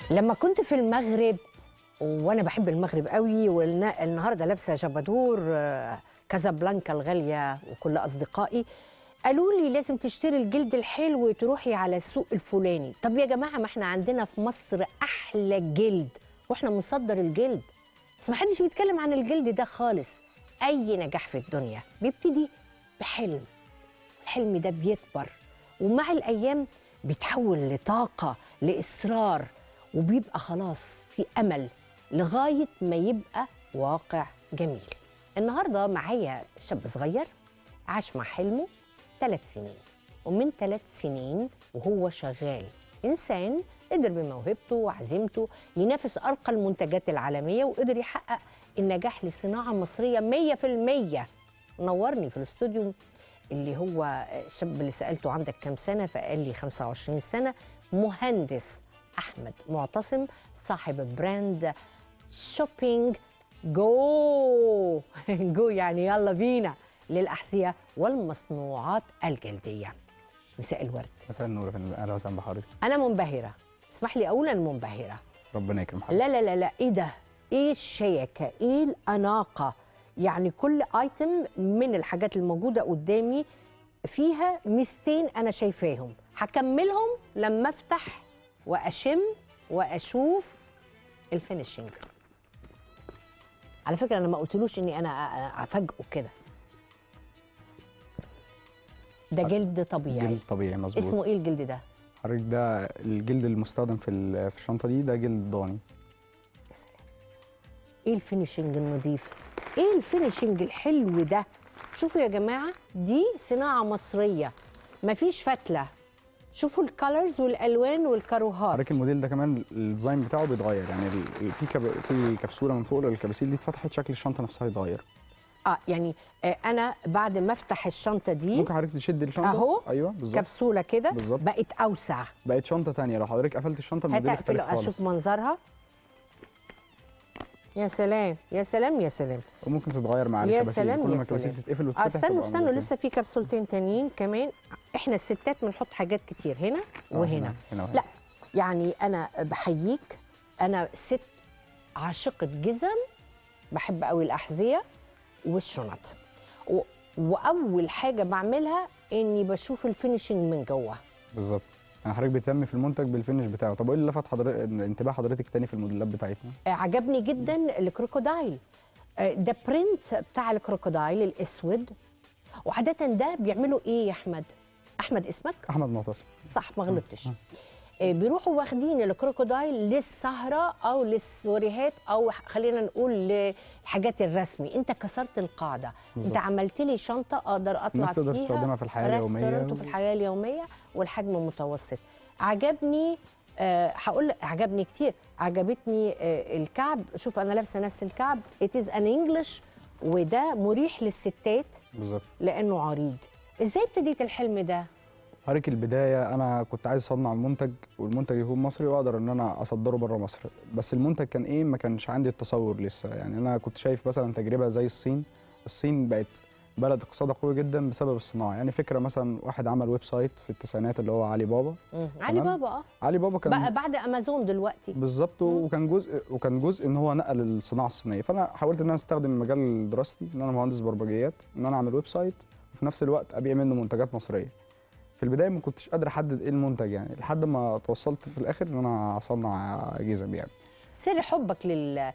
لما كنت في المغرب وانا بحب المغرب قوي والنهارده لابسه جبادور آه، كازابلانكا الغاليه وكل اصدقائي قالوا لي لازم تشتري الجلد الحلو وتروحي على السوق الفلاني طب يا جماعه ما احنا عندنا في مصر احلى جلد واحنا بنصدر الجلد بس ما حدش بيتكلم عن الجلد ده خالص اي نجاح في الدنيا بيبتدي بحلم الحلم ده بيكبر ومع الايام بيتحول لطاقه لاصرار وبيبقى خلاص في امل لغايه ما يبقى واقع جميل النهارده معايا شاب صغير عاش مع حلمه ثلاث سنين ومن ثلاث سنين وهو شغال انسان قدر بموهبته وعزيمته ينافس ارقى المنتجات العالميه وقدر يحقق النجاح للصناعه المصريه 100% نورني في الاستوديو اللي هو الشاب اللي سالته عندك كام سنه فقال لي 25 سنه مهندس احمد معتصم صاحب براند شوبينج جو جو يعني يلا بينا للاحذيه والمصنوعات الجلديه مساء الورد مساء النور يا فندم اهلا وسهلا بحضرتك انا منبهره اسمح لي اقول انا منبهره ربنا يكرم حضرتك لا لا لا لا ايه ده ايه الشياكه ايه الاناقه يعني كل ايتم من الحاجات الموجوده قدامي فيها ميزتين انا شايفاهم هكملهم لما افتح واشم واشوف الفينشنج على فكره انا ما قلتلوش اني انا أ- أ- افاجئه كده ده جلد طبيعي جلد طبيعي مظبوط اسمه ايه الجلد ده حضرتك ده الجلد المستخدم في ال- في الشنطه دي ده جلد ضاني يا سلام ايه الفينيشنج النظيف ايه الفينيشنج الحلو ده شوفوا يا جماعه دي صناعه مصريه مفيش فتله شوفوا الكالرز والالوان والكاروهات حضرتك الموديل ده كمان الديزاين بتاعه بيتغير يعني ال- ال- في كب... في كبسوله من فوق الكباسيل دي اتفتحت شكل الشنطه نفسها يتغير اه يعني آه انا بعد ما افتح الشنطه دي ممكن حضرتك تشد الشنطه أهو. ايوه بالظبط كبسوله كده بالظبط. بقت اوسع بقت شنطه تانية لو حضرتك قفلت الشنطه الموديل هتقفل يختلف خالص اشوف منظرها يا سلام يا سلام يا سلام وممكن تتغير مع يا الكباسيل سلام، كل يا ما الكباسيل سلام. تتقفل اه وتتفتح استنوا تبقى استنوا موجودة. لسه في كبسولتين تانيين كمان احنا الستات بنحط حاجات كتير هنا آه، وهنا هنا هنا وهنا. لا يعني انا بحييك انا ست عاشقه جزم بحب قوي الاحذيه والشنط و... واول حاجه بعملها اني بشوف الفينيشنج من جوه بالظبط انا حضرتك بتهتم في المنتج بالفينش بتاعه طب وايه اللي لفت حضرتك انتباه حضرتك تاني في الموديلات بتاعتنا آه، عجبني جدا الكروكودايل آه، ده برنت بتاع الكروكودايل الاسود وعاده ده بيعملوا ايه يا احمد احمد اسمك احمد معتصم صح ما غلطتش آه، بيروحوا واخدين الكروكودايل للسهره او للسوريهات او خلينا نقول للحاجات الرسمي انت كسرت القاعده بالظبط. انت عملت لي شنطه اقدر اطلع الناس تقدر فيها تستخدمها في الحياه اليوميه ريستورانت في الحياه اليوميه والحجم متوسط عجبني آه، هقول لك عجبني كتير عجبتني آه، الكعب شوف انا لابسه نفس الكعب it is an English وده مريح للستات بالظبط لانه عريض ازاي ابتديت الحلم ده حضرتك البدايه انا كنت عايز اصنع المنتج والمنتج يكون مصري واقدر ان انا اصدره بره مصر بس المنتج كان ايه ما كانش عندي التصور لسه يعني انا كنت شايف مثلا تجربه زي الصين الصين بقت بلد اقتصادها قوي جدا بسبب الصناعه يعني فكره مثلا واحد عمل ويب سايت في التسعينات اللي هو علي بابا مم. علي تمام. بابا اه علي بابا كان بقى بعد امازون دلوقتي بالظبط مم. وكان جزء وكان جزء ان هو نقل الصناعه الصينيه فانا حاولت ان انا استخدم مجال دراستي ان انا مهندس برمجيات ان انا اعمل ويب سايت وفي نفس الوقت ابيع منه منتجات مصريه في البدايه ما كنتش قادر احدد ايه المنتج يعني لحد ما توصلت في الاخر ان انا اصنع جزم يعني سر حبك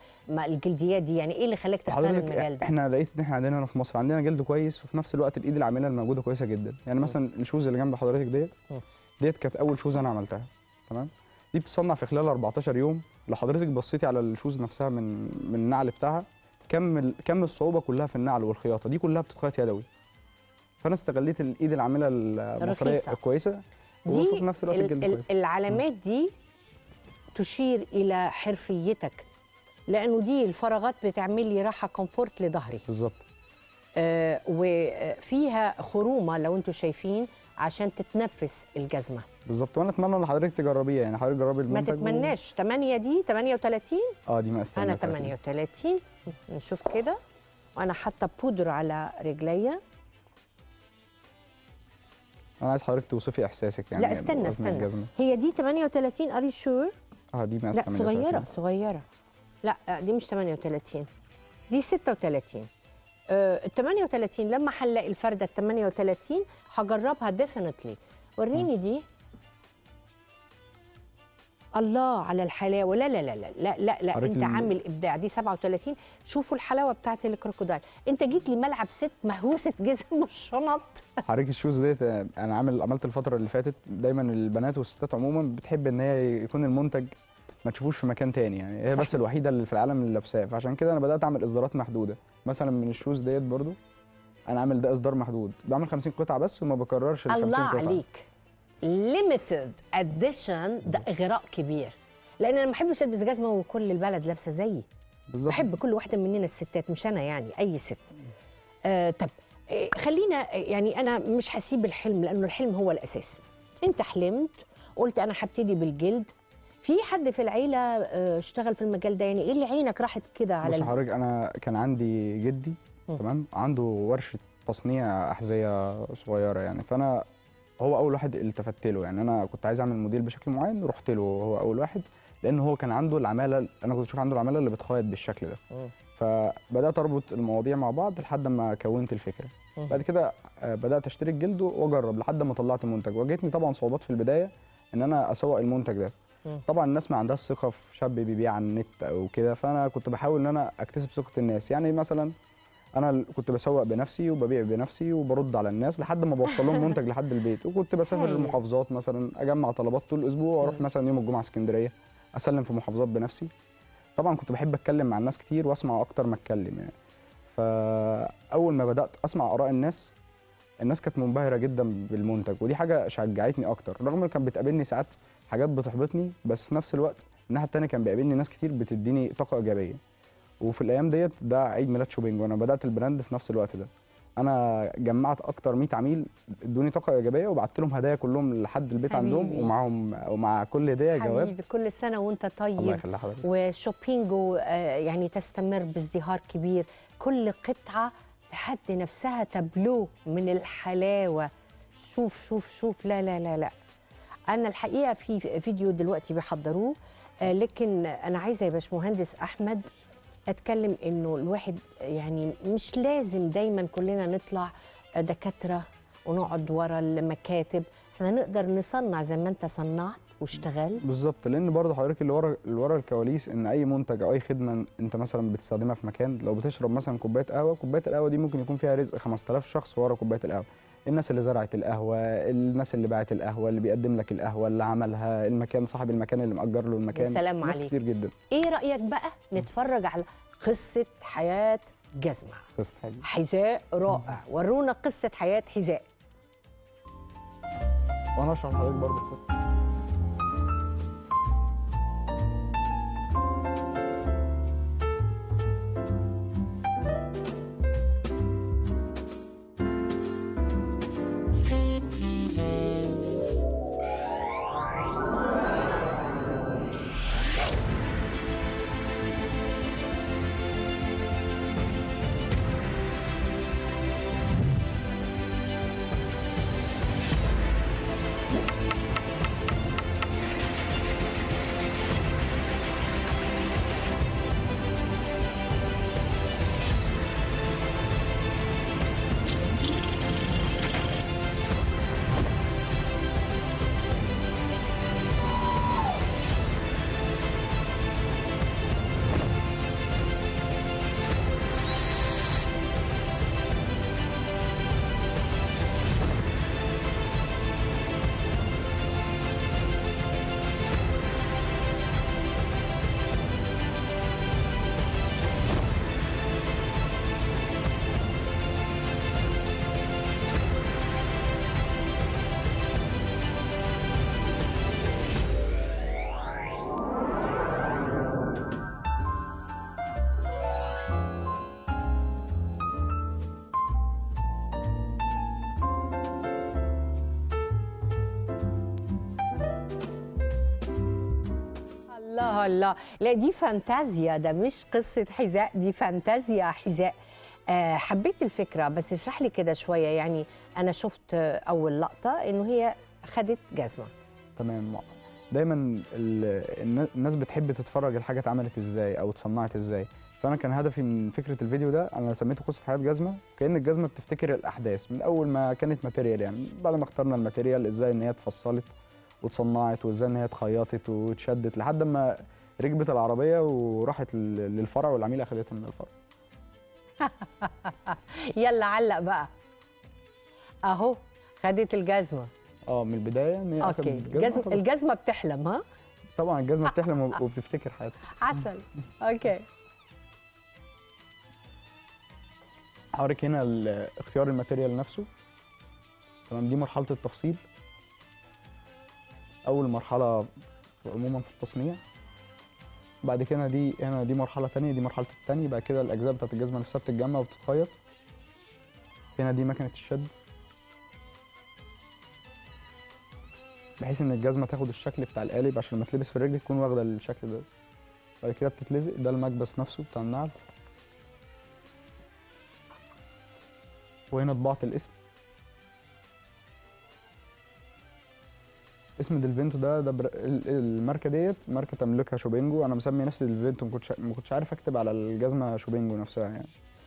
للجلديات دي يعني ايه اللي خلاك تختار حضرتك المجال ده احنا لقيت ان احنا عندنا هنا في مصر عندنا جلد كويس وفي نفس الوقت الايد العامله الموجوده كويسه جدا يعني مثلا الشوز اللي جنب حضرتك ديت مم. ديت كانت اول شوز انا عملتها تمام دي بتصنع في خلال 14 يوم لو حضرتك بصيتي على الشوز نفسها من من النعل بتاعها كم ال- كم الصعوبه كلها في النعل والخياطه دي كلها بتتخيط يدوي فانا استغليت الايد العامله المصريه رخيصة. الكويسه دي وفي نفس الوقت ال- الجلد ال- كويس العلامات دي تشير الى حرفيتك لانه دي الفراغات بتعمل لي راحه كومفورت لظهري بالظبط آه وفيها خرومه لو انتم شايفين عشان تتنفس الجزمه بالظبط وانا اتمنى ان حضرتك تجربيها يعني حضرتك جربي ما المنتج و- تتمناش 8 دي 38 اه دي مقاس انا 38. 38 نشوف كده وانا حاطه بودر على رجليا انا عايز حضرتك توصفي احساسك يعني لا استنى بوزن استنى الجزمة. هي دي 38 ار يو شور اه دي مقاس لا 38. صغيره صغيره لا دي مش 38 دي 36 آه، ال 38 لما هنلاقي الفرده ال 38 هجربها ديفينتلي وريني دي الله على الحلاوه لا لا لا لا لا لا, لا. حضرتك انت ال- عامل ابداع دي 37 شوفوا الحلاوه بتاعت الكروكودايل انت جيت لي ملعب ست مهووسه جزم والشنط حضرتك الشوز ديت آه، انا عامل عملت الفتره اللي فاتت دايما البنات والستات عموما بتحب ان هي يكون المنتج ما تشوفوش في مكان تاني يعني هي بس صحيح. الوحيده اللي في العالم اللي لابساه فعشان كده انا بدات اعمل اصدارات محدوده مثلا من الشوز ديت برضو انا عامل ده اصدار محدود بعمل 50 قطعه بس وما بكررش ال 50 الله قطعه عليك ليميتد اديشن ده اغراء كبير لان انا ما بحبش البس جزمه وكل البلد لابسه زيي بالظبط بحب كل واحده مننا الستات مش انا يعني اي ست آه طب آه خلينا آه، يعني انا مش هسيب الحلم لانه الحلم هو الاساس انت حلمت قلت انا هبتدي بالجلد في حد في العيله آه، اشتغل في المجال ده يعني ايه اللي عينك راحت كده على بص ال- حضرتك انا كان عندي جدي مم. تمام عنده ورشه تصنيع احذيه صغيره يعني فانا هو اول واحد التفت له يعني انا كنت عايز اعمل موديل بشكل معين رحت له هو اول واحد لان هو كان عنده العماله انا كنت بشوف عنده العماله اللي بتخيط بالشكل ده مم. فبدات اربط المواضيع مع بعض لحد ما كونت الفكره مم. بعد كده آه، بدات اشتري الجلد واجرب لحد ما طلعت منتج واجهتني طبعا صعوبات في البدايه ان انا اسوق المنتج ده مم. طبعا الناس ما عندهاش ثقه في شاب بيبيع على النت او كده فانا كنت بحاول ان انا اكتسب ثقه الناس يعني مثلا انا ال- كنت بسوق بنفسي وببيع بنفسي وبرد على الناس لحد ما بوصل لهم منتج لحد البيت وكنت بسافر هايل. المحافظات مثلا اجمع طلبات طول الاسبوع واروح مم. مثلا يوم الجمعه اسكندريه اسلم في محافظات بنفسي طبعا كنت بحب اتكلم مع الناس كتير واسمع اكتر ما اتكلم يعني فاول ما بدات اسمع اراء الناس الناس كانت منبهره جدا بالمنتج ودي حاجه شجعتني اكتر رغم ان كان بتقابلني ساعات حاجات بتحبطني بس في نفس الوقت الناحيه التانيه كان بيقابلني ناس كتير بتديني طاقه ايجابيه وفي الايام ديت ده عيد ميلاد شوبينج وانا بدات البراند في نفس الوقت ده انا جمعت اكتر 100 عميل ادوني طاقه ايجابيه وبعت لهم هدايا كلهم لحد البيت عندهم حبيبي. ومعاهم ومع كل هديه جواب حبيبي كل سنه وانت الله طيب يخلي حضرتك وشوبينجو آه، يعني تستمر بازدهار كبير كل قطعة في حد نفسها تبلو من الحلاوة شوف شوف شوف لا لا لا لا أنا الحقيقة في فيديو دلوقتي بيحضروه آه، لكن أنا عايزة يا باشمهندس أحمد أتكلم إنه الواحد يعني مش لازم دايما كلنا نطلع دكاترة ونقعد ورا المكاتب احنا نقدر نصنع زي ما انت صنعت واشتغلت بالظبط لان برضه حضرتك اللي ورا اللي ورا الكواليس ان اي منتج او اي خدمه انت مثلا بتستخدمها في مكان لو بتشرب مثلا كوبايه قهوه كوبايه القهوه دي ممكن يكون فيها رزق 5000 شخص ورا كوبايه القهوه الناس اللي زرعت القهوه الناس اللي باعت القهوه اللي بيقدم لك القهوه اللي عملها المكان صاحب المكان اللي مأجر له المكان سلام ناس عليك. كتير جدا ايه رأيك بقى نتفرج على قصة حياة جزمة بس حاجه حذاء رائع ورونا قصة حياة حذاء وانا اشرح لحضرتك برضه القصه الله الله لا دي فانتازيا ده مش قصة حذاء دي فانتازيا حذاء آه حبيت الفكرة بس اشرح لي كده شوية يعني أنا شفت آه، أول لقطة إنه هي خدت جزمة تمام دايما ال- النا- الناس بتحب تتفرج الحاجه اتعملت ازاي او اتصنعت ازاي فانا كان هدفي من فكره الفيديو ده انا سميته قصه حياه جزمه كان الجزمه بتفتكر الاحداث من اول ما كانت ماتيريال يعني بعد ما اخترنا الماتيريال ازاي ان هي اتفصلت واتصنعت وازاي ان هي اتخيطت واتشدت لحد ما ركبت العربيه وراحت لل- للفرع والعميل اخدتها من الفرع يلا علق بقى اهو خدت الجزمه اه من البدايه ان هي اوكي اخدت الجزمه خلاص. الجزمه بتحلم ها طبعا الجزمه بتحلم وب- وبتفتكر حياتها عسل اوكي حضرتك هنا ال- اختيار الماتيريال نفسه تمام دي مرحله التفصيل اول مرحله عموما في التصنيع بعد كده دي هنا دي مرحله تانية دي مرحله التانية بعد كده الاجزاء بتاعت الجزمه نفسها بتتجمع وبتتخيط هنا دي مكنه الشد بحيث ان الجزمه تاخد الشكل بتاع القالب عشان لما تلبس في الرجل تكون واخده الشكل ده بعد كده بتتلزق ده المكبس نفسه بتاع النعل وهنا طباعة الاسم اسم ديلفينتو ده ده بر... ال- الماركه ديت ماركه تملكها شوبينجو انا مسمي نفسي ديلفينتو ما كنتش ما كنتش عارف اكتب على الجزمه شوبينجو نفسها يعني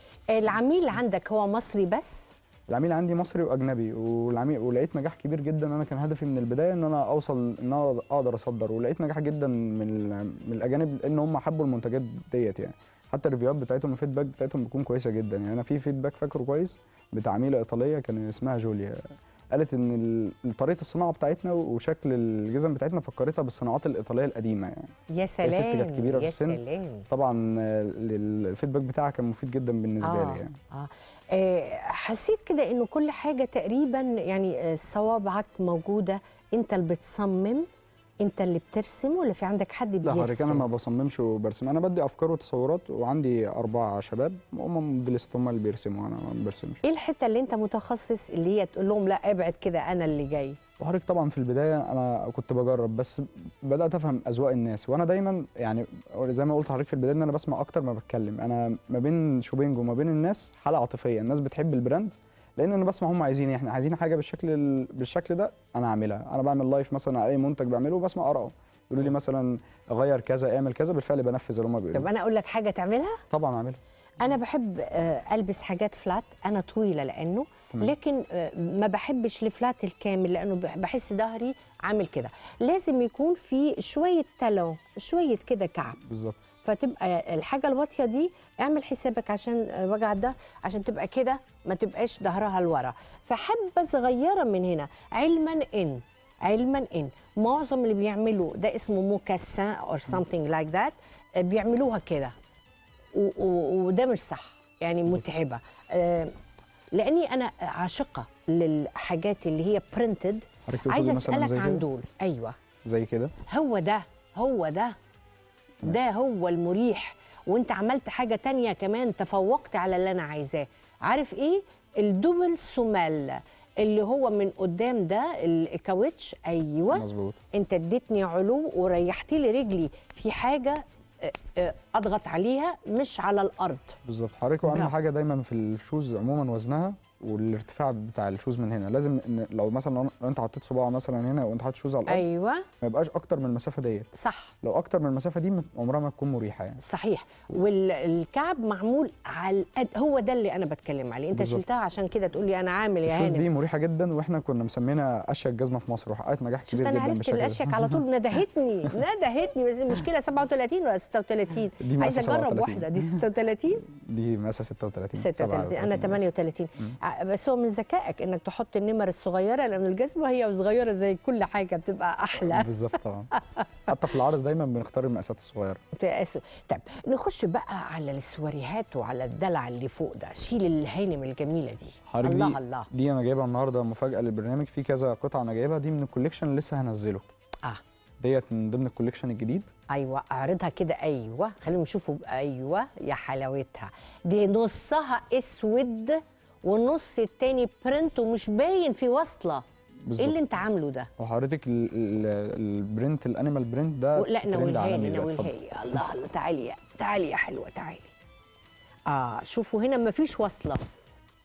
العميل عندك هو مصري بس العميل عندي مصري واجنبي والعميل ولقيت نجاح كبير جدا انا كان هدفي من البدايه ان انا اوصل ان انا اقدر اصدر ولقيت نجاح جدا من ال- من الاجانب لان هم حبوا المنتجات ديت يعني حتى الريفيوهات بتاعتهم الفيدباك بتاعتهم بتكون كويسه جدا يعني انا في فيدباك فاكره كويس بتاع عميله ايطاليه كان اسمها جوليا قالت ان ال- طريقه الصناعه بتاعتنا وشكل الجزم بتاعتنا فكرتها بالصناعات الايطاليه القديمه يعني يا ست كانت سلام كبيرة في يا السن. سلام طبعا آه، الفيدباك بتاعها كان مفيد جدا بالنسبه آه. لي يعني آه. آه، حسيت كده انه كل حاجه تقريبا يعني آه، صوابعك موجوده انت اللي بتصمم انت اللي بترسم ولا في عندك حد لا بيرسم حضرتك انا ما بصممش وبرسم انا بدي افكار وتصورات وعندي اربع شباب هم موديلست هم اللي بيرسموا انا ما برسمش ايه الحته اللي انت متخصص اللي هي تقول لهم لا ابعد كده انا اللي جاي وحضرتك طبعا في البدايه انا كنت بجرب بس بدات افهم اذواق الناس وانا دايما يعني زي ما قلت لحضرتك في البدايه ان انا بسمع اكتر ما بتكلم انا ما بين شوبينج وما بين الناس حاله عاطفيه الناس بتحب البراند لان انا بسمع هم عايزين ايه احنا عايزين حاجه بالشكل ال... بالشكل ده انا اعملها انا بعمل لايف مثلا على اي منتج بعمله وبسمع ارائه يقولوا لي مثلا غير كذا اعمل كذا بالفعل بنفذ اللي هم طب بيقولوا انا اقول لك حاجه تعملها طبعا اعملها انا بحب آه، البس حاجات فلات انا طويله لانه تمام. لكن آه، ما بحبش الفلات الكامل لانه بح- بحس ظهري عامل كده لازم يكون في شويه تالون شويه كده كعب بالظبط فتبقى الحاجه الواطيه دي اعمل حسابك عشان آه، وجع ده عشان تبقى كده ما تبقاش ظهرها لورا فحبه صغيره من هنا علما ان علما ان معظم اللي بيعملوا ده اسمه موكاسان اور something لايك ذات بيعملوها كده و- و- وده مش صح يعني متعبه آه، لاني انا عاشقه للحاجات اللي هي برنتد حضرتك تقصدي عايزه مثلاً اسالك زي عن كده؟ دول ايوه زي كده هو ده هو ده ده هو المريح وانت عملت حاجة تانية كمان تفوقت على اللي انا عايزاه عارف ايه الدبل سومال اللي هو من قدام ده الكاوتش ايوه مظبوط انت اديتني علو وريحت لي رجلي في حاجة اه، اه، اضغط عليها مش على الارض بالظبط حضرتك واهم برافو. حاجه دايما في الشوز عموما وزنها والارتفاع بتاع الشوز من هنا لازم إن لو مثلا لو- لو انت حطيت صباع مثلا هنا وانت حاطط شوز على الارض ايوه ما يبقاش اكتر من المسافه ديت صح لو اكتر من المسافه دي عمرها ما تكون مريحه يعني صحيح والكعب معمول على القد هو ده اللي انا بتكلم عليه انت بالظبط. شلتها عشان كده تقول لي انا عامل يا الشوز هانم دي مريحه جدا واحنا كنا مسمينها اشيك جزمه في مصر وحققت نجاح شفت كبير انا جدا عرفت بالشكل ده. الاشيك على طول ندهتني ندهتني بس المشكله 37 ولا 36 دي عايزه مقاسة اجرب 37. واحده دي 36 دي مقاسه 36 36 انا 37 38 مم. ع- بس هو من ذكائك انك تحط النمر الصغيره لان الجزمه هي صغيره زي كل حاجه بتبقى احلى بالظبط طبعا حتى في العرض دايما بنختار المقاسات الصغيره تقاسوا طب نخش بقى على السواريهات وعلى الدلع اللي فوق ده شيل الهانم الجميله دي حضرتك الله دي الله دي انا جايبها النهارده مفاجاه للبرنامج في كذا قطعه انا جايبها دي من الكوليكشن اللي لسه هنزله اه ديت من ضمن الكوليكشن الجديد ايوه اعرضها كده ايوه خليهم يشوفوا ايوه يا حلاوتها دي نصها اسود والنص التاني برنت ومش باين في وصله ايه اللي بالظبط انت عامله ده وحضرتك ال- ال- البرنت الانيمال برنت ده لا ترند ناولها عالمي لي دلوقتي. ناولها اتفضل. لي الله الله تعالي يا تعالي يا حلوه تعالي اه شوفوا هنا مفيش وصله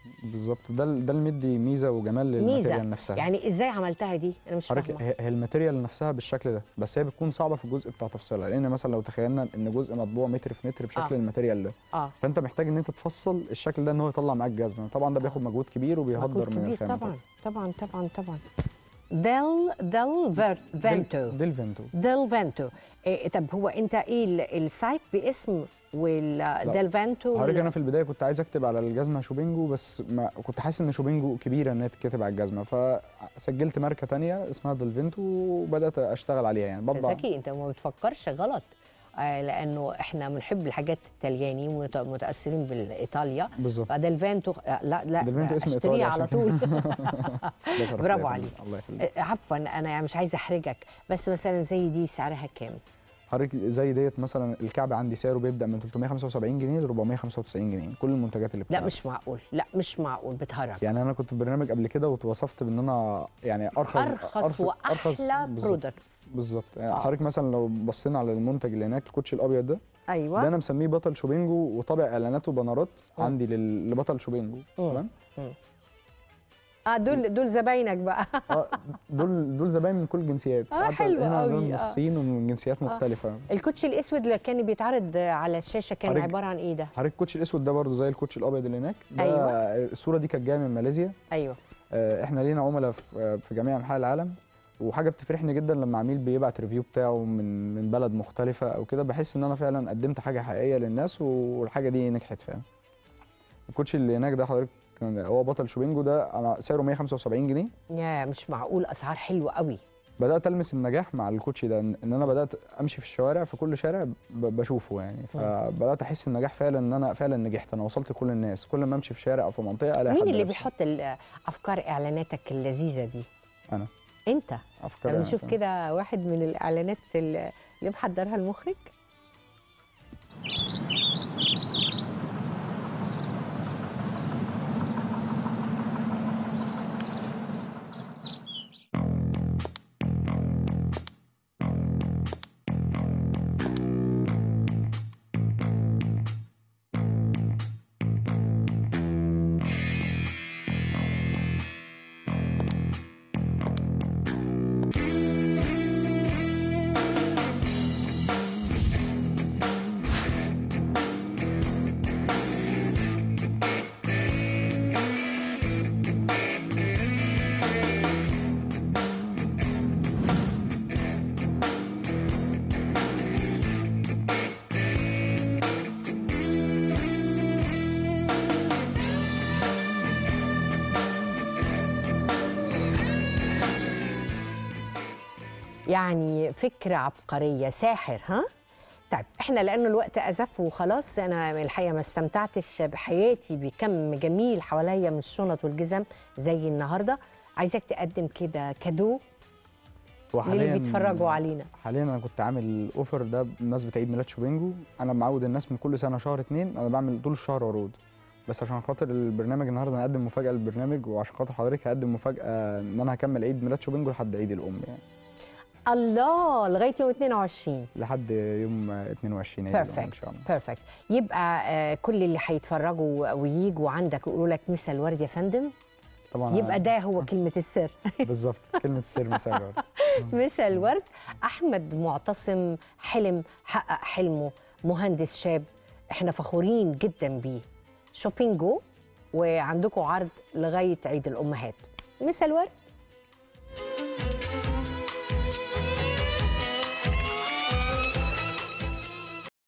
بالظبط ده ال- ده اللي مدي ميزه وجمال للماتيريال نفسها يعني ازاي عملتها دي انا مش حضرتك فاهمه هي هي الماتيريال نفسها بالشكل ده بس هي بتكون صعبه في الجزء بتاع تفصيلها لان مثلا لو تخيلنا ان جزء مطبوع متر في متر بشكل آه. الماتيريال ده اه فانت محتاج ان انت تفصل الشكل ده ان هو يطلع معاك جزمه طبعا ده بياخد مجهود كبير مجهود وبيهدر من كبير الخامه طبعا طبعا طبعا طبعا ديل ديل فير- فينتو دي الفينتو ديل فينتو إيه طب هو انت ايه ال- السايت باسم والديل فينتو حضرتك انا في البدايه كنت عايز اكتب على الجزمه شوبينجو بس ما كنت حاسس ان شوبينجو كبيره ان هي تتكتب على الجزمه فسجلت ماركه تانية اسمها دلفينتو وبدات اشتغل عليها يعني انت بطبع ذكي انت ما بتفكرش غلط آه لانه احنا بنحب الحاجات التالياني ومتاثرين بالايطاليا بالظبط فديل فينتو آه لا لا ديل فينتو اسم اشتريه إيطالي على عشان طول الله يشرف برافو ليا يا عليك. فندم. الله يخليك آه، عفوا انا يعني مش عايزه احرجك بس مثلا زي دي سعرها كام حضرتك زي ديت مثلا الكعب عندي سعره بيبدا من 375 جنيه ل 495 جنيه كل المنتجات اللي لا بتاعتي مش معقول لا مش معقول بتهرج يعني انا كنت في برنامج قبل كده واتوصفت بان انا يعني ارخص ارخص واحلى بالظبط برودكتس بالظبط يعني آه. حضرتك مثلا لو بصينا على المنتج اللي هناك الكوتش الابيض ده ده ايوه انا مسميه بطل شوبينجو وطابع اعلانات وبنرات مم. عندي لل- لبطل شوبينجو مم. تمام اه دول دول زباينك بقى اه دول دول زباين من كل الجنسيات آه، حتى حلو هنا عندنا قوي، من آه. الصين ومن جنسيات آه. مختلفه الكوتشي الاسود اللي كان بيتعرض على الشاشه كان حضرتك- عباره عن ايه ده حضرتك الكوتش الاسود ده برضه زي الكوتش الابيض اللي هناك ده أيوة. الصوره دي كانت جايه من ماليزيا ايوه آه، احنا لينا عملاء في في جميع انحاء العالم وحاجه بتفرحني جدا لما عميل بيبعت ريفيو بتاعه من من بلد مختلفه او كده بحس ان انا فعلا قدمت حاجه حقيقيه للناس والحاجه دي نجحت فعلا الكوتش اللي هناك ده حضرتك كان- هو بطل شوبينجو ده انا سعره 175 جنيه يا مش معقول اسعار حلوه قوي بدات المس النجاح مع الكوتشي ده ان إن انا بدات امشي في الشوارع في كل شارع ب- بشوفه يعني فبدات احس النجاح فعلا ان انا فعلا نجحت انا وصلت لكل الناس كل ما امشي في شارع او في منطقه الاقي مين حد اللي لابسه. بيحط ال- افكار اعلاناتك اللذيذه دي أنا. انت افكار طب يعني نشوف فعلا. كده واحد من الاعلانات اللي اللي محضرها المخرج يعني فكرة عبقرية ساحر ها طيب احنا لانه الوقت ازف وخلاص انا الحقيقه ما استمتعتش بحياتي بكم جميل حواليا من الشنط والجزم زي النهارده عايزاك تقدم كده كادو للي وحالياً- بيتفرجوا علينا حاليا انا كنت عامل اوفر ده بمناسبه عيد ميلاد شوبينجو انا معود الناس من كل سنه شهر اتنين انا بعمل طول الشهر عروض بس عشان خاطر البرنامج النهارده هنقدم مفاجاه للبرنامج وعشان خاطر حضرتك هقدم مفاجاه ان انا هكمل عيد ميلاد شوبينجو لحد عيد الام يعني الله لغايه يوم 22 لحد يوم 22 عيد الام ان بيرفكت شاء الله بيرفكت يبقى آه، كل اللي هيتفرجوا ويجوا عندك يقولوا لك مسا الورد يا فندم طبعا يبقى ده هو كلمه السر بالظبط كلمه السر مساء مسا الورد احمد معتصم حلم حقق حلمه مهندس شاب احنا فخورين جدا بيه شوبينجو وعندكم عرض لغايه عيد الامهات مسا الورد